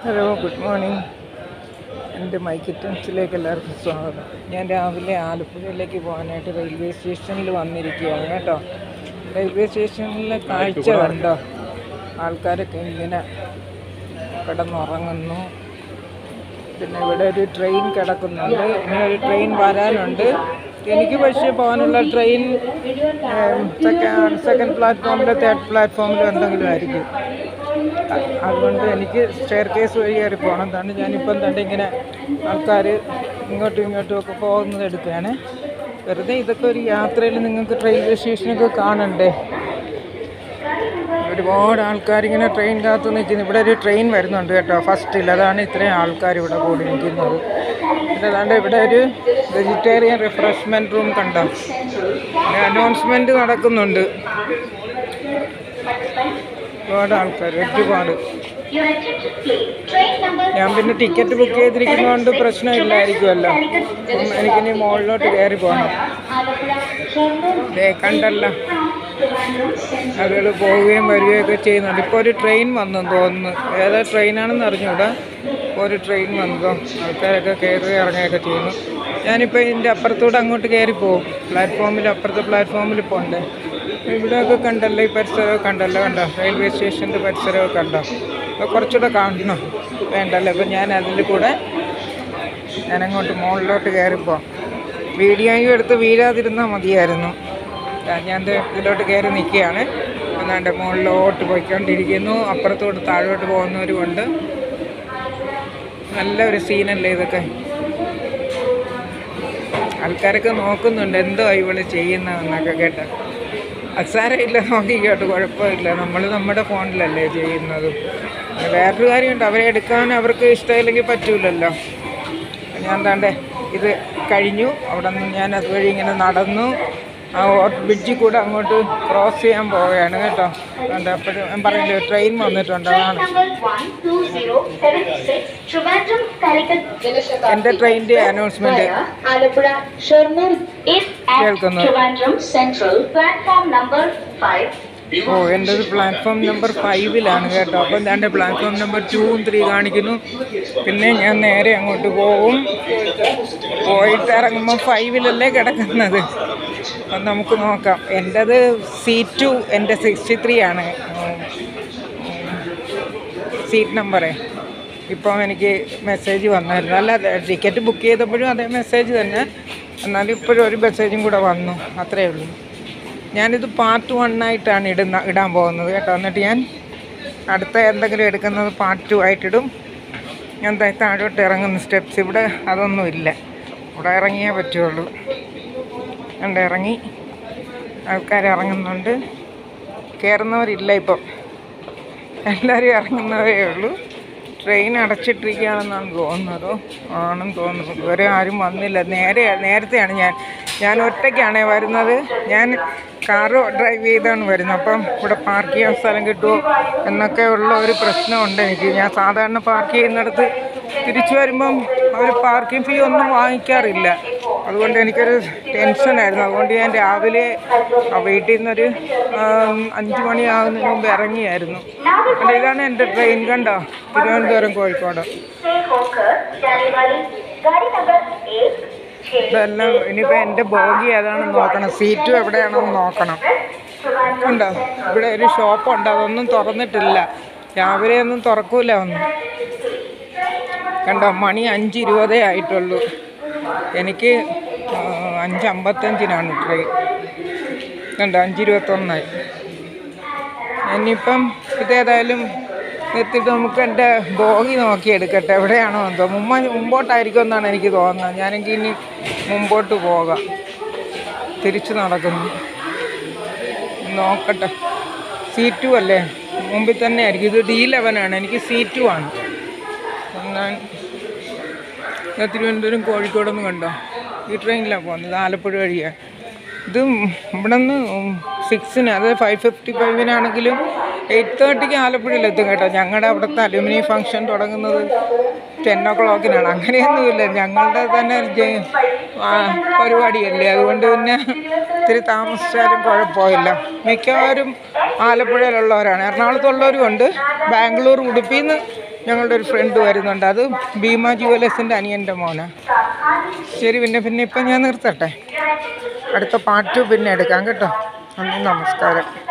Hello good morning എൻ്റെ my കിറ്റൻസിലേക്ക് എല്ലാവർക്കും സ്വാഗതം ഞാൻ രാവിലെ ആലപ്പുഴയിലേക്ക് പോകാനായിട്ട് റെയിൽവേ സ്റ്റേഷനിൽ വന്നിരിക്കുകയാണ് കേട്ടോ റെയിൽവേ സ്റ്റേഷനിലെ കാഴ്ച കണ്ടോ ആൾക്കാരൊക്കെ ഇങ്ങനെ കിടന്നുറങ്ങുന്നു പിന്നെ ഇവിടെ ഒരു ട്രെയിൻ കിടക്കുന്നുണ്ട് ഇനി ഒരു ട്രെയിൻ വരാനുണ്ട് എനിക്ക് പക്ഷേ പോകാനുള്ള ട്രെയിൻ സെക്കൻഡ് സെക്കൻഡ് പ്ലാറ്റ്ഫോമിലോ തേർഡ് പ്ലാറ്റ്ഫോമിലോ എന്തെങ്കിലും ആയിരിക്കും അ- അതുകൊണ്ട് എനിക്ക് സ്റ്റെയർ കേസ് വഴി കയറി പോകണം എന്താണ് ഞാനിപ്പം തന്നെ ഇങ്ങനെ ആൾക്കാർ ഇങ്ങോട്ടും ഇങ്ങോട്ടും ഒക്കെ പോകുന്നത് എടുക്കുകയാണ് വെറുതെ ഇതൊക്കെ ഒരു യാത്രയിൽ നിങ്ങൾക്ക് റെയിൽവേ സ്റ്റേഷനൊക്കെ കാണണ്ടേ ഒരുപാട് ആൾക്കാർ ഇങ്ങനെ ട്രെയിൻ കാത്തു നിൽക്കുന്നു ഇവിടെ ഒരു ട്രെയിൻ വരുന്നുണ്ട് കേട്ടോ ഫസ്റ്റിൽ അതാണ് ഇത്രയും ആൾക്കാർ ഇവിടെ കൂടി നിൽക്കുന്നത് പിന്നെ അതാണ്ട് ഇവിടെ ഒരു വെജിറ്റേറിയൻ റിഫ്രഷ്മെൻറ്റ് റൂം കണ്ടോ അനൗൺസ്മെൻറ്റ് നടക്കുന്നുണ്ട് ഒരുപാട് ആൾക്കാർ ഒരുപാട് ഞാൻ പിന്നെ ടിക്കറ്റ് ബുക്ക് ചെയ്തിരിക്കുന്നതുകൊണ്ട് പ്രശ്നമില്ലായിരിക്കുമല്ലോ അപ്പം എനിക്കിനി മുകളിലോട്ട് കയറി പോകണം ദേ കണ്ടല്ലോ ആളുകൾ പോവുകയും വരികയും ഒക്കെ ചെയ്യുന്നുണ്ട് ഇപ്പോൾ ഒരു ട്രെയിൻ വന്നെന്ന് തോന്നുന്നു ഏതാ ട്രെയിനാണെന്ന് അറിഞ്ഞൂടാ ഇപ്പോൾ ഒരു ട്രെയിൻ വന്നതോ ആൾക്കാരൊക്കെ കയറി ഇറങ്ങുകയൊക്കെ ചെയ്യുന്നു ഞാനിപ്പോൾ ഇതിൻ്റെ അപ്പുറത്തൂടെ അങ്ങോട്ട് കയറി പോകും പ്ലാറ്റ്ഫോമിൽ അപ്പുറത്തെ പ്ലാറ്റ്ഫോമിൽ പോകണ്ടേ ഇവിടെയൊക്കെ കണ്ടല്ലോ ഈ പരിസരമൊക്കെ കണ്ടല്ലോ കണ്ടോ റെയിൽവേ സ്റ്റേഷൻ്റെ പരിസരമൊക്കെ കണ്ടോ അപ്പോൾ കുറച്ചുകൂടെ കാണണം വേണ്ടല്ലോ അപ്പോൾ ഞാൻ അതിൽ കൂടെ ഞാനങ്ങോട്ട് മുകളിലോട്ട് കയറിപ്പോവാം വീഡിയോയും എടുത്ത് വീഴാതിരുന്നാൽ മതിയായിരുന്നു ദാ ഞാൻ ദേ ഇതിലോട്ട് കയറി നിൽക്കുകയാണ് എന്നാണ്ട് മുകളിലോട്ട് പോയിക്കൊണ്ടിരിക്കുന്നു അപ്പുറത്തോട്ട് താഴോട്ട് പോകുന്നവരുമുണ്ട് നല്ല ഒരു സീനല്ലേ ഇതൊക്കെ ആൾക്കാരൊക്കെ നോക്കുന്നുണ്ട് എന്തോ ഇവള് ചെയ്യുന്നതെന്നൊക്കെ കേട്ടോ അസാരമില്ല നോക്കിക്കോട്ട് കുഴപ്പമില്ല നമ്മൾ നമ്മുടെ ഫോണിലല്ലേ ചെയ്യുന്നത് പിന്നെ വേറൊരു കാര്യമുണ്ട് അവരെ എടുക്കാൻ അവർക്ക് ഇഷ്ടമില്ലെങ്കിൽ പറ്റൂലല്ലോ ഞാൻ താണ്ടെ ഇത് കഴിഞ്ഞു അവിടെ നിന്ന് ഞാൻ അതുവഴി ഇങ്ങനെ നടന്നു ആ ബ്രിഡ്ജിൽ കൂടെ അങ്ങോട്ട് ക്രോസ് ചെയ്യാൻ പോവുകയാണ് കേട്ടോ എന്താ അപ്പോഴും ഞാൻ പറഞ്ഞില്ലേ ട്രെയിൻ വന്നിട്ടുണ്ട് അതാണ് എൻ്റെ ട്രെയിനിൻ്റെ announcement Alappuzha Shoranur is at കേൾക്കുന്നു. Trivandrum Central platform number 5 ഓ എൻ്റെ ഒരു പ്ലാറ്റ്ഫോം നമ്പർ ഫൈവിലാണ് കേട്ടോ അപ്പം എൻ്റെ പ്ലാറ്റ്ഫോം നമ്പർ ടൂവും ത്രീ കാണിക്കുന്നു പിന്നെ ഞാൻ നേരെ അങ്ങോട്ട് പോകും പോയിട്ട് ഇറങ്ങുമ്പോൾ ഫൈവിലല്ലേ കിടക്കുന്നത് അപ്പം നമുക്ക് നോക്കാം എൻ്റെത് സി ടു എൻ്റെ സിക്സ്റ്റി ത്രീ ആണ് സീറ്റ് നമ്പറേ ഇപ്പം എനിക്ക് മെസ്സേജ് വന്നായിരുന്നു അല്ല ടിക്കറ്റ് ബുക്ക് ചെയ്തപ്പോഴും അതേ മെസ്സേജ് തന്നെ എന്നാലും ഇപ്പോഴും ഒരു മെസ്സേജും കൂടെ വന്നു അത്രയേ ഉള്ളൂ ഞാനിത് പാർട്ട് വൺ ആയിട്ടാണ് ഇടുന്ന ഇടാൻ പോകുന്നത് കേട്ടോ എന്നിട്ട് ഞാൻ അടുത്ത എന്തെങ്കിലും എടുക്കുന്നത് പാർട്ട് ടു ആയിട്ടിടും ഞാൻ ദേ താഴോട്ട് ഇറങ്ങുന്ന സ്റ്റെപ്സ് ഇവിടെ അതൊന്നുമില്ല ഇവിടെ ഇറങ്ങിയേ പറ്റുള്ളൂ കണ്ട് ഇറങ്ങി ആൾക്കാർ ഇറങ്ങുന്നുണ്ട് കയറുന്നവരില്ല ഇപ്പം എല്ലാവരും ഇറങ്ങുന്നതേ ഉള്ളൂ ട്രെയിൻ അടച്ചിട്ടിരിക്കുകയാണെന്നാണ് തോന്നുന്നത് ആണെന്ന് തോന്നുന്നു ഇതുവരെ ആരും വന്നില്ല നേരെ നേരത്തെയാണ് ഞാൻ ഞാൻ ഒറ്റയ്ക്കാണേ വരുന്നത് ഞാൻ കാറ് ഡ്രൈവ് ചെയ്താണ് വരുന്നത് അപ്പം ഇവിടെ പാർക്ക് ചെയ്യാൻ സ്ഥലം കിട്ടുമോ എന്നൊക്കെ ഉള്ള ഒരു പ്രശ്നമുണ്ട് എനിക്ക് ഞാൻ സാധാരണ പാർക്ക് ചെയ്യുന്നിടത്ത് തിരിച്ചു വരുമ്പം അവർ പാർക്കിംഗ് ഫീ ഒന്നും വാങ്ങിക്കാറില്ല അതുകൊണ്ട് എനിക്കൊരു ടെൻഷനായിരുന്നു അതുകൊണ്ട് ഞാൻ രാവിലെ ആ വീട്ടിൽ നിന്നൊരു ആം, അഞ്ച് മണിയാകുന്നതിന് മുമ്പ് ഇറങ്ങിയായിരുന്നു അല്ല ഇതാണ് എൻ്റെ ട്രെയിൻ കണ്ടോ തിരുവനന്തപുരം കോഴിക്കോട് से होकर जाने वाली गाड़ी नंबर 1 6 ഇതെല്ലാം ഇനിയിപ്പോൾ എൻ്റെ ബോഗി ഏതാണെന്ന് നോക്കണം സീറ്റും എവിടെയാണെന്ന് നോക്കണം കണ്ടോ ഇവിടെ ഒരു ഷോപ്പുണ്ട് അതൊന്നും തുറന്നിട്ടില്ല രാവിലെ ഒന്നും തുറക്കൂല ഒന്നും കണ്ടോ മണി അഞ്ച് ഇരുപതേ ആയിട്ടുള്ളൂ എനിക്ക് ആ, അഞ്ച് അമ്പത്തഞ്ചിനാണ് ട്രെയിൻ കണ്ടോ അഞ്ച് ഇരുപത്തൊന്നായി ഇനിയിപ്പം ഇതേതായാലും നിർത്തിയിട്ട് നമുക്ക് എൻ്റെ ബോഗി നോക്കി എടുക്കട്ടെ എവിടെയാണോ എന്തോ മുമ്പ് മുമ്പോട്ടായിരിക്കും എന്നാണ് എനിക്ക് തോന്നുന്നത് ഞാനെങ്കിൽ ഇനി മുമ്പോട്ട് പോകാം തിരിച്ചു നടക്കുന്നു നോക്കട്ടെ സി ടു അല്ലേ മുമ്പിൽ തന്നെ ആയിരിക്കും ഇത് ഡി ലെവനാണ് എനിക്ക് സി ടു ആണ് ഞാൻ ഞാൻ തിരുവനന്തപുരം കോഴിക്കോടൊന്നും കണ്ടോ ഈ ട്രെയിനിലാണ് പോകുന്നത് ഇത് ആലപ്പുഴ വഴിയാണ് ഇത് ഇവിടെ നിന്ന് സിക്സിന് അതായത് ഫൈവ് ഫിഫ്റ്റി ഫൈവിനാണെങ്കിലും എയ്റ്റ് തേർട്ടിക്ക് ആലപ്പുഴയിലെത്തും കേട്ടോ ഞങ്ങളുടെ അവിടുത്തെ അലുമിനി ഫംഗ്ഷൻ തുടങ്ങുന്നത് ടെൻ ഒ ക്ലോക്കിനാണ് അങ്ങനെയൊന്നുമില്ല ഞങ്ങളുടെ തന്നെ ഒരു ജെ- ആ, പരിപാടിയല്ലേ അതുകൊണ്ട് പിന്നെ ഇത്തിരി താമസിച്ചാലും കുഴപ്പമില്ല മിക്കവാറും ആലപ്പുഴയിലുള്ളവരാണ് എറണാകുളത്തുള്ളവരും ഉണ്ട് ബാംഗ്ലൂർ ഉടുപ്പിയിൽ നിന്ന് ഞങ്ങളുടെ ഒരു ഫ്രണ്ട് വരുന്നുണ്ട് അത് ഭീമ ജുവലേഴ്സിൻ്റെ അനിയൻ്റെ മോനാണ് ശരി പിന്നെ പിന്നെ ഇപ്പം ഞാൻ നിർത്തട്ടെ അടുത്ത പാട്ട് പിന്നെ എടുക്കാം കേട്ടോ നന്ദി നമസ്കാരം